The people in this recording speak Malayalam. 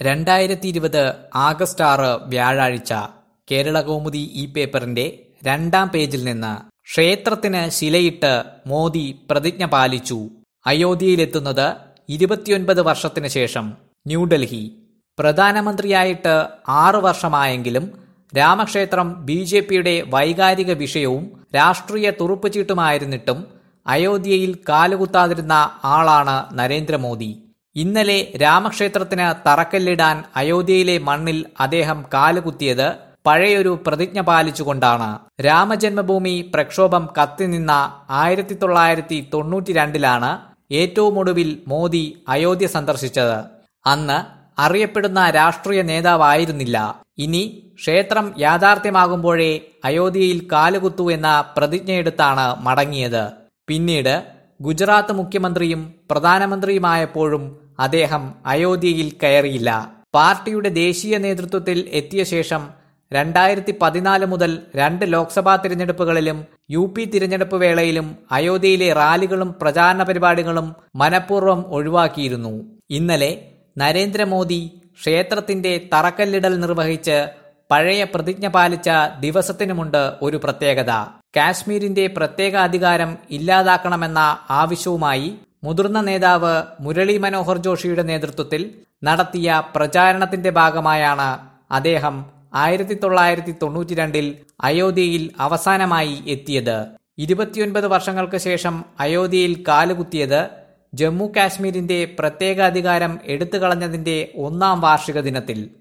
രണ്ടായിരത്തി ഇരുപത് ആഗസ്റ്റ് ആറ് വ്യാഴാഴ്ച കേരളകൗമുദി ഈ പേപ്പറിന്റെ രണ്ടാം പേജിൽ നിന്ന് ക്ഷേത്രത്തിന് ശിലയിട്ട് മോദി പ്രതിജ്ഞ പാലിച്ചു അയോധ്യയിലെത്തുന്നത് ഇരുപത്തിയൊൻപത് വർഷത്തിന് ശേഷം ന്യൂഡൽഹി പ്രധാനമന്ത്രിയായിട്ട് ആറു വർഷമായെങ്കിലും രാമക്ഷേത്രം ബി ജെ പിയുടെ വൈകാരിക വിഷയവും രാഷ്ട്രീയ തുറുപ്പുചീട്ടുമായിരുന്നിട്ടും അയോധ്യയിൽ കാലുകുത്താതിരുന്ന ആളാണ് നരേന്ദ്രമോദി ഇന്നലെ രാമക്ഷേത്രത്തിന് തറക്കല്ലിടാൻ അയോധ്യയിലെ മണ്ണിൽ അദ്ദേഹം കാലുകുത്തിയത് പഴയൊരു പ്രതിജ്ഞ പാലിച്ചുകൊണ്ടാണ് രാമജന്മഭൂമി പ്രക്ഷോഭം കത്തിനിന്ന ആയിരത്തി തൊള്ളായിരത്തി തൊണ്ണൂറ്റി രണ്ടിലാണ് ഏറ്റവും ഒടുവിൽ മോദി അയോധ്യ സന്ദർശിച്ചത് അന്ന് അറിയപ്പെടുന്ന രാഷ്ട്രീയ നേതാവായിരുന്നില്ല ഇനി ക്ഷേത്രം യാഥാർത്ഥ്യമാകുമ്പോഴേ അയോധ്യയിൽ കാലുകുത്തു എന്ന പ്രതിജ്ഞയെടുത്താണ് മടങ്ങിയത് പിന്നീട് ഗുജറാത്ത് മുഖ്യമന്ത്രിയും പ്രധാനമന്ത്രിയുമായപ്പോഴും അദ്ദേഹം അയോധ്യയിൽ കയറിയില്ല പാർട്ടിയുടെ ദേശീയ നേതൃത്വത്തിൽ എത്തിയ ശേഷം രണ്ടായിരത്തി പതിനാല് മുതൽ രണ്ട് ലോക്സഭാ തിരഞ്ഞെടുപ്പുകളിലും യു പി തിരഞ്ഞെടുപ്പ് വേളയിലും അയോധ്യയിലെ റാലികളും പ്രചാരണ പരിപാടികളും മനഃപൂർവ്വം ഒഴിവാക്കിയിരുന്നു ഇന്നലെ നരേന്ദ്രമോദി ക്ഷേത്രത്തിന്റെ തറക്കല്ലിടൽ നിർവഹിച്ച് പഴയ പ്രതിജ്ഞ പാലിച്ച ദിവസത്തിനുമുണ്ട് ഒരു പ്രത്യേകത കാശ്മീരിന്റെ പ്രത്യേക അധികാരം ഇല്ലാതാക്കണമെന്ന ആവശ്യവുമായി മുതിർന്ന നേതാവ് മുരളി മനോഹർ ജോഷിയുടെ നേതൃത്വത്തിൽ നടത്തിയ പ്രചാരണത്തിന്റെ ഭാഗമായാണ് അദ്ദേഹം ആയിരത്തി തൊള്ളായിരത്തി തൊണ്ണൂറ്റി രണ്ടിൽ അയോധ്യയിൽ അവസാനമായി എത്തിയത് ഇരുപത്തിയൊൻപത് വർഷങ്ങൾക്ക് ശേഷം അയോധ്യയിൽ കാലുകുത്തിയത് ജമ്മു കാശ്മീരിന്റെ പ്രത്യേക അധികാരം എടുത്തുകളഞ്ഞതിന്റെ ഒന്നാം വാർഷിക ദിനത്തിൽ